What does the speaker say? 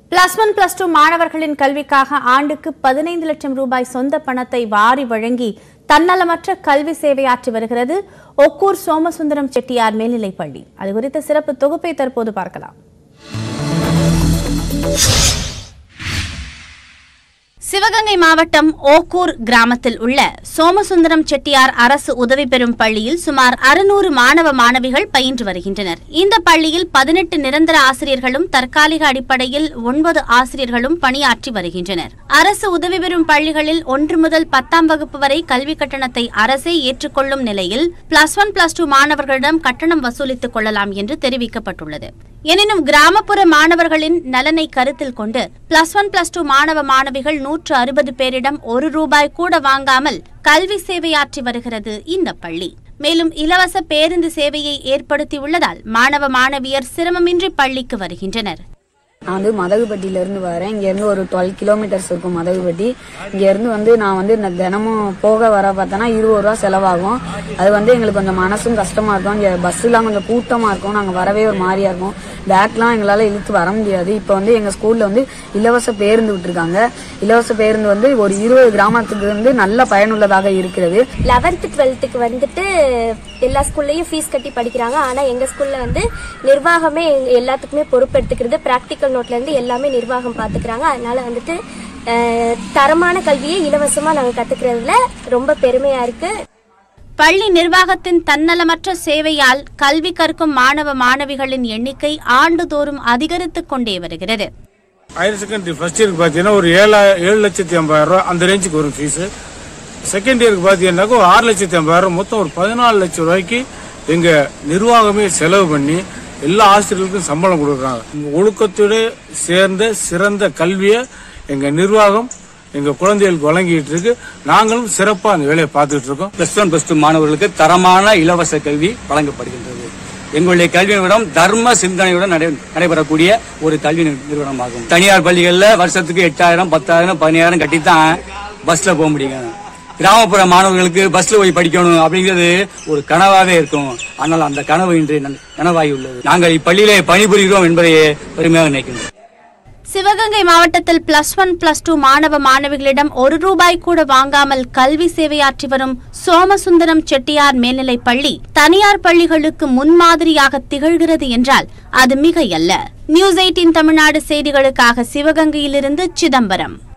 plus one plus two மாணவர்களின் கல்விக்காக ஆண்டுக்கு பதினைந்து லட்சம் ரூபாய் சொந்த பணத்தை வாரி வழங்கி தன்னலமற்ற கல்வி சேவையாற்றி வருகிறது ஒக்கூர் சோமசுந்தரம் செட்டியார் மேல்நிலைப் பள்ளி அது குறித்த சிறப்பு தொகுப்பை தற்போது பார்க்கலாம் சிவகங்கை மாவட்டம் ஓக்கூர் கிராமத்தில் உள்ள சோமசுந்தரம் செட்டியார் அரசு உதவி பெறும் பள்ளியில் சுமார் அறுநூறு மாணவ மாணவிகள் பயின்று வருகின்றனர் இந்த பள்ளியில் பதினெட்டு நிரந்தர ஆசிரியர்களும் தற்காலிக அடிப்படையில் ஒன்பது ஆசிரியர்களும் பணியாற்றி வருகின்றனர் அரசு உதவி பெறும் பள்ளிகளில் ஒன்று முதல் பத்தாம் வகுப்பு வரை கல்வி கட்டணத்தை அரசே ஏற்றுக்கொள்ளும் நிலையில் பிளஸ் ஒன் பிளஸ் டூ மாணவர்களிடம் கட்டணம் வசூலித்துக் கொள்ளலாம் என்று தெரிவிக்கப்பட்டுள்ளது எனினும் கிராமப்புற மாணவர்களின் நலனை கருத்தில் கொண்டு பிளஸ் ஒன் பிளஸ் டூ மாணவ மாணவிகள் நூற்று அறுபது பேரிடம் ஒரு ரூபாய் கூட வாங்காமல் கல்வி சேவையாற்றி வருகிறது இந்த பள்ளி மேலும் இலவச பேருந்து சேவையை ஏற்படுத்தியுள்ளதால் மாணவ மாணவியர் சிரமமின்றி பள்ளிக்கு வருகின்றனர் நான் வந்து மதகுபட்டியில இருந்து வரேன் இங்க இருந்து ஒரு டுவெல் கிலோமீட்டர்ஸ் இருக்கும் மதகுபட்டி இங்க இருந்து வந்து நான் வந்து நான் தினமும் போக வர பார்த்தோன்னா இருபது ரூபா செலவாகும் அது வந்து எங்களுக்கு கொஞ்சம் மனசும் கஷ்டமா இருக்கும் இங்க பஸ் எல்லாம் கொஞ்சம் கூட்டமா இருக்கும் நாங்க வரவே ஒரு மாதிரியா இருக்கும் பேக்லாம் எங்களால இழுத்து வர முடியாது இப்போ வந்து எங்க ஸ்கூல்ல வந்து இலவச பேருந்து விட்டுருக்காங்க இலவச பேருந்து வந்து ஒரு இருபது கிராமத்துக்கு வந்து நல்ல பயனுள்ளதாக இருக்கிறது லெவன்த்து டுவெல்த்துக்கு வந்துட்டு எல்லா ஸ்கூல்லையும் ஃபீஸ் கட்டி படிக்கிறாங்க ஆனால் எங்கள் ஸ்கூலில் வந்து நிர்வாகமே எங்க- எல்லாத்துக்குமே பொறுப்பெடுத்துக்கிறது ப்ராக்டிக்கல் நோட்லேருந்து எல்லாமே நிர்வாகம் பார்த்துக்கிறாங்க அதனால வந்துட்டு அஹ், தரமான கல்வியை இலவசமாக நாங்கள் கற்றுக்கிறதுல ரொம்ப பெருமையாக இருக்குது பள்ளி நிர்வாகத்தின் தன்னலமற்ற சேவையால் கல்வி கற்கும் மாணவ மாணவிகளின் எண்ணிக்கை ஆண்டுதோறும் அதிகரித்துக் கொண்டே வருகிறது ஹையர் செகண்டரி ஃபர்ஸ்ட் இயருக்கு பார்த்தீங்கன்னா ஒரு ஏழா ஏழு லட்சத்தி ஐம்பதாயிரம் ரூபா அந்த ரேஞ்சுக்கு வரும் ஃபீஸு செகண்ட் இயருக்கு பார்த்தீங்கன்னாக்கா ஒரு ஆறு லட்சத்தி ஐம்பதாயிரம் மொத்தம் ஒரு பதினாலு லட்சம் ரூபாய்க்கு எங்க நிர்வாகமே செலவு பண்ணி எல்லா ஆசிரியர்களுக்கும் சம்பளம் கொடுக்குறாங்க இந்த ஒழுக்கத்தோட சேர்ந்த சிறந்த கல்வியை எங்க நிர்வாகம் எங்க குழந்தைகளுக்கு வழங்கிட்டு இருக்கு நாங்களும் சிறப்பா அந்த வேலையை பார்த்துட்டு இருக்கோம் பிளஸ் ஒன் பிளஸ் டூ மாணவர்களுக்கு தரமான இலவச கல்வி வழங்கப்படுகின்றது எங்களுடைய கல்வி நிறுவனம் தர்ம சிந்தனையுடன் நடை- நடைபெறக்கூடிய ஒரு கல்வி நிறு- நிறுவனமாகும் தனியார் பள்ளிகள்ல வருஷத்துக்கு எட்டாயிரம் பத்தாயிரம் பதினாயிரம் கட்டித்தான் பஸ்ல போக முடியும் கிராமப்புற மாணவர்களுக்கு பஸ்ல போய் படிக்கணும் அப்படிங்கிறது ஒரு கனவாவே இருக்கும் ஆனால் அந்த கனவு இன்று நன- நனவாகி உள்ளது நாங்கள் இப்பள்ளியிலே பணிபுரிகிறோம் என்பதையே பெருமையாக நினைக்கின்றோம் சிவகங்கை மாவட்டத்தில் பிளஸ் ஒன் பிளஸ் டூ மாணவ மாணவிகளிடம் ஒரு ரூபாய் கூட வாங்காமல் கல்வி சேவையாற்றி வரும் சோமசுந்தரம் செட்டியார் மேல்நிலைப் பள்ளி தனியார் பள்ளிகளுக்கு முன்மாதிரியாக திகழ்கிறது என்றால் அது மிகையல்ல நியூஸ் எயிட்டின் தமிழ்நாடு செய்திகளுக்காக சிவகங்கையிலிருந்து சிதம்பரம்